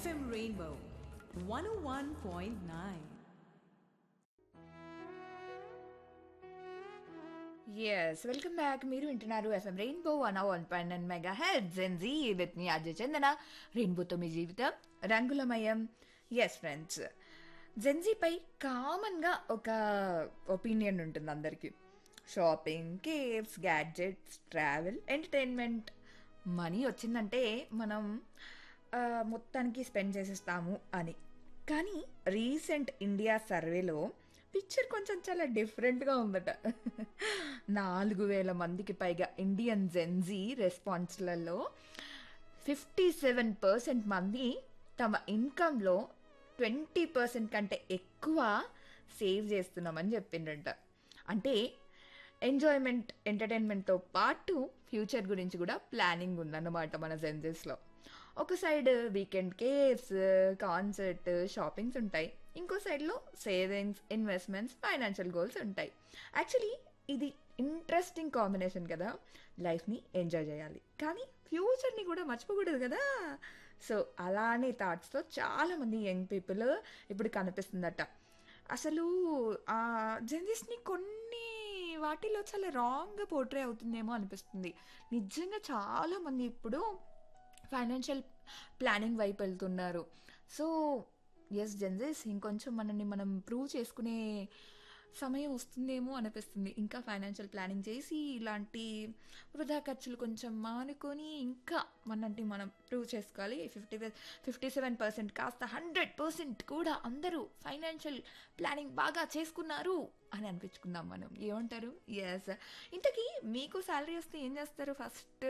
FM Rainbow 101.9. Yes welcome back మీరు వింటున్నారు FM rainbow one one point nine mega head Gen Z with me Ajay Chandana రెయిన్బోతో మీ జీవితం రంగులమయం ఎస్ ఫ్రెండ్స్ జెన్జీపై కామన్గా ఒక ఒపీనియన్ ఉంటుంది అందరికీ shopping cafes gadgets travel entertainment money వచ్చిందంటే మనం ఆ, మొత్తానికి స్పెండ్ చేసేస్తాము అని కానీ రీసెంట్ ఇండియా సర్వేలో పిక్చర్ కొంచెం చాలా డిఫరెంట్గా ఉందట నాలుగు వేల మందికి పైగా ఇండియన్ జెన్జీ రెస్పాన్స్లలో ఫిఫ్టీ సెవెన్ పర్సెంట్ మంది తమ ఇన్కంలో ట్వంటీ పర్సెంట్ కంటే ఎక్కువ సేవ్ చేస్తున్నామని చెప్పిండ్రంట అంటే ఎంజాయ్మెంట్ ఎంటర్టైన్మెంట్తో పాటు ఫ్యూచర్ గురించి కూడా ప్లానింగ్ ఉందన్నమాట మన జెన్జెస్లో ఒక side weekend cafes concert shoppings ఉంటాయి ఇంకో సైడ్లో సేవింగ్స్ ఇన్వెస్ట్మెంట్స్ ఫైనాన్షియల్ గోల్స్ ఉంటాయి యాక్చువల్లీ ఇది ఇంట్రెస్టింగ్ కాంబినేషన్ కదా లైఫ్ని ఎంజాయ్ చేయాలి కానీ ఫ్యూచర్ని కూడా మర్చిపోకూడదు కదా సో అలానే థాట్స్తో చాలామంది యంగ్ పీపుల్ ఇప్పుడు కనిపిస్తుందట అసలు ఆ జెన్జెస్ని కొన్ని వాటిలో చాలా రాంగ్గా పోర్ట్రే అవుతుందేమో అనిపిస్తుంది నిజంగా చాలామంది ఇప్పుడు ఫైనాన్షియల్ ప్లానింగ్ వైపు వెళ్తున్నారు సో ఎస్ జెన్జెస్ ఇంకొంచెం మనల్ని మనం ప్రూవ్ చేసుకునే సమయం వస్తుందేమో అనిపిస్తుంది ఇంకా ఫైనాన్షియల్ ప్లానింగ్ చేసి ఇలాంటి వృధా ఖర్చులు కొంచెం మానుకొని ఇంకా మనంటి మనం ప్రూవ్ చేసుకోవాలి ఫిఫ్టీ ఫిఫ్టీ సెవెన్ పర్సెంట్ కాస్త హండ్రెడ్ పర్సెంట్ కూడా అందరూ ఫైనాన్షియల్ ప్లానింగ్ బాగా చేసుకున్నారు అని అనిపించుకుందాం మనం ఏమంటారు ఎస్ ఇంతకీ మీకు శాలరీ వస్తే ఏం చేస్తారు ఫస్ట్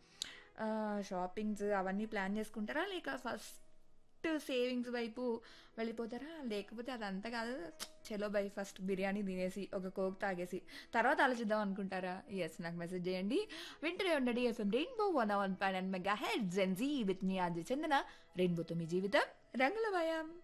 షాపింగ్స్ అవన్నీ ప్లాన్ చేసుకుంటారా లేక ఫస్ట్ సేవింగ్స్ వైపు వెళ్ళిపోతారా లేకపోతే అదంతా కాదు చలో బై ఫస్ట్ బిర్యానీ తినేసి ఒక కోక్ తాగేసి తర్వాత ఆలోచిద్దాం అనుకుంటారా ఎస్ నాకు మెసేజ్ చేయండి వింటూనే ఉండండి FM rainbow one one point mega head Gen Z with me Adi Chandana రెయిన్బోతో మీ జీవితం రంగుల భయం